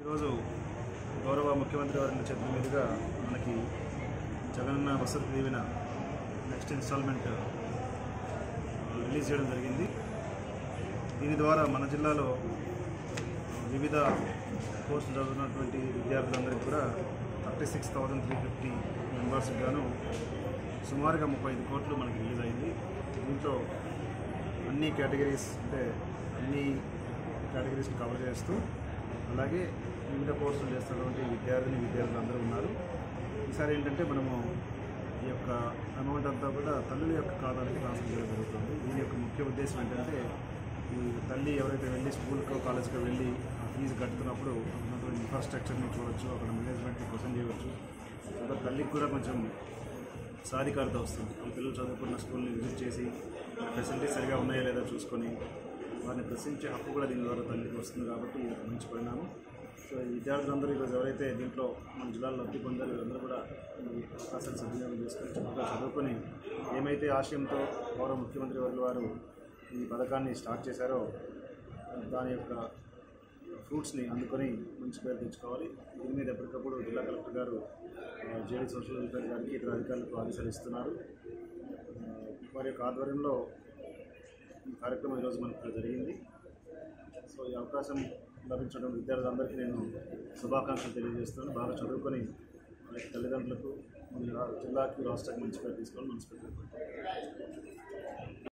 ఈరోజు గౌరవ ముఖ్యమంత్రి వారి చేతుల మీదుగా మనకి జగనన్న వసతి దీవెన నెక్స్ట్ ఇన్స్టాల్మెంట్ రిలీజ్ చేయడం జరిగింది దీని ద్వారా మన జిల్లాలో వివిధ కోర్సులు చదువుతున్నటువంటి విద్యార్థులందరికీ కూడా thirty six thousand three fifty మెంబర్స్కి గాను సుమారుగా ముప్పై ఐదు కోట్లు మనకి రిలీజ్ అయింది దీంట్లో అన్ని కేటగిరీస్ అంటే అన్ని కేటగిరీస్ని కవర్ చేస్తూ అలాగే వివిధ కోర్సులు చేస్తున్నటువంటి విద్యార్థిని విద్యార్థులు అందరూ ఉన్నారు ఈసారి ఏంటంటే మనము ఈ యొక్క అమౌంట్ అంతా కూడా తల్లుల యొక్క ఖాతాలకి ట్రాన్స్ఫర్ చేయడం జరుగుతుంది దీని యొక్క ముఖ్య ఉద్దేశం ఏంటంటే ఈ తల్లి ఎవరైతే వెళ్ళి స్కూల్కో కాలేజ్కో వెళ్ళి ఆ ఫీజు కట్టుతున్నప్పుడు అక్కడ ఉన్నటువంటి ఇన్ఫ్రాస్ట్రక్చర్ని చూడొచ్చు అక్కడ మేనేజ్మెంట్ని క్వశ్చన్ చేయవచ్చు తర్వాత తల్లికి కూడా కొంచెం సాధికారత వస్తుంది ఈ పిల్లలు చదువుకున్న స్కూల్ని విజిట్ చేసి ఫెసిలిటీస్ సరిగా ఉన్నాయా లేదా చూసుకొని వారిని ప్రశ్నించే హక్కు కూడా దీని ద్వారా తల్లికి వస్తుంది కాబట్టి ఇది ఒక మంచి పరిణామం సో ఈ విద్యార్థులందరూ ఈరోజు ఎవరైతే దీంట్లో మన జిల్లాలో లబ్ధి పొందారో వీళ్ళందరూ కూడా ఈ అవకాశాన్ని సద్వినియోగం చేసుకొని చక్కగా చదువుకొని ఏమైతే ఆశయంతో గౌరవ ముఖ్యమంత్రి వారి వారు ఈ పథకాన్ని స్టార్ట్ చేశారో దాని యొక్క ఫ్రూట్స్ని అందుకొని మంచి పేరు తెచ్చుకోవాలి దీని మీద ఎప్పటికప్పుడు జిల్లా కలెక్టర్ గారు జేడీ సోషల్ వెల్ఫేర్ గారికి ఇతర అధికారులకు ఆదేశాలు ఇస్తున్నారు ఆ, వారి యొక్క ఆధ్వర్యంలో ఈ కార్యక్రమం ఈరోజు మనకు ఇక్కడ జరిగింది సో ఈ అవకాశం లభించినటువంటి విద్యార్థులందరికీ నేను శుభాకాంక్షలు తెలియజేస్తున్నాను బాగా చదువుకొని వాళ్ళ తల్లిదండ్రులకు మరియు రా- జిల్లాకి రాష్ట్రానికి మంచి పేరు తీసుకోవాలని మనస్ఫూర్తిగా కోరుకుంటున్నాను.